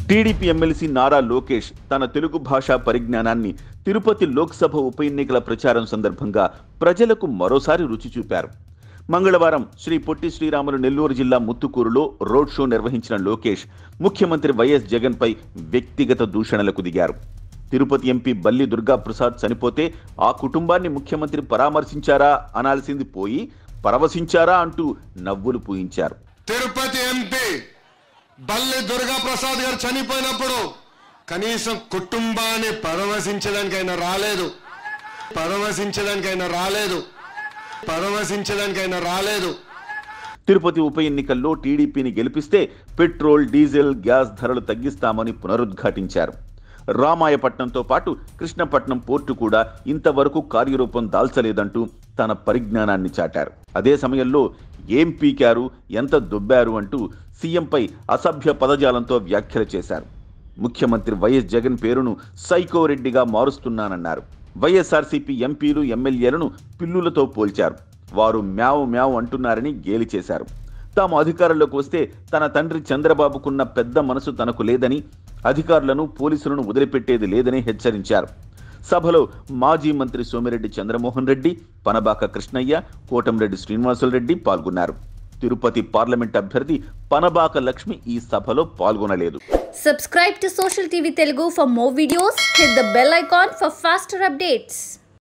TDP MLC Nara Lokesh తన తెలుగు భాషా పరిజ్ఞానాన్ని తిరుపతి లోక్సభ ఉప ఎన్నికల ప్రచారం సందర్భంగా ప్రజలకు మరోసారి రుచి చూపారు మంగళవారం శ్రీ పొట్టి శ్రీరాములు నెల్లూరు జిల్లా ముత్తుకూరులో రోడ్ షో నిర్వహించిన లోకేష్ ముఖ్యమంత్రి వైఎస్ జగన్పై వ్యక్తిగత దూషణలకు దిగారు తిరుపతి ఎంపీ బల్లి దుర్గాప్రసాద్ చనిపోతే ఆ కుటుంబాన్ని ముఖ్యమంత్రి పరామర్శించారా అనాల్సింది పోయి పరవశించారా అంటూ నవ్వులు పూయించారు తిరుపతి ఎంపీ బల్లి దుర్గా ప్రసాద్ గారు చనిపోయినప్పుడు కనీసం కుటుంబాన్ని పరవశించడానికైనా రాలేదు పరవశించడానికైనా రాలేదు పరవశించడానికైనా రాలేదు తిరుపతి ఉప ఎన్నికల్లో టీడీపీని గెలిపిస్తే పెట్రోల్ డీజిల్ గ్యాస్ ధరలు తగ్గిస్తామని పునరుద్ఘాటించారు రామాయపట్నంతో పాటు కృష్ణపట్నం పోర్టు కూడా ఇంతవరకు కార్యరూపం దాల్చలేదంటూ తన పరిజ్ఞానాన్ని చాటారు అదే సమయంలో ఏం పీకారు ఎంత దుబ్బారు అంటూ సీఎంపై అసభ్య పదజాలంతో వ్యాఖ్యలు చేశారు ముఖ్యమంత్రి వైఎస్ జగన్ పేరును సైకో రెడ్డిగా మారుస్తున్నానన్నారు వైఎస్ఆర్సీపీ ఎంపీలు ఎమ్మెల్యేలను పిల్లులతో పోల్చారు వారు మ్యావ్ మ్యావ్ అంటున్నారని గేలి చేశారు తాము అధికారంలోకి వస్తే తన తండ్రి చంద్రబాబుకున్న పెద్ద మనసు తనకు లేదని అధికారులను పోలీసులను వదిలిపెట్టేది లేదని హెచ్చరించారు సభలో మాజీ మంత్రి సోమిరెడ్డి చంద్రమోహన్ రెడ్డి పనబాక కృష్ణయ్య కోటంరెడ్డి శ్రీనివాసులరెడ్డి పాల్గొన్నారు తిరుపతి పార్లమెంట్ అభ్యర్థి పనబాక లక్ష్మి ఈ సభలో పాల్గొనలేదు Subscribe to Social TV Telugu for more videos. Hit the bell icon for faster updates.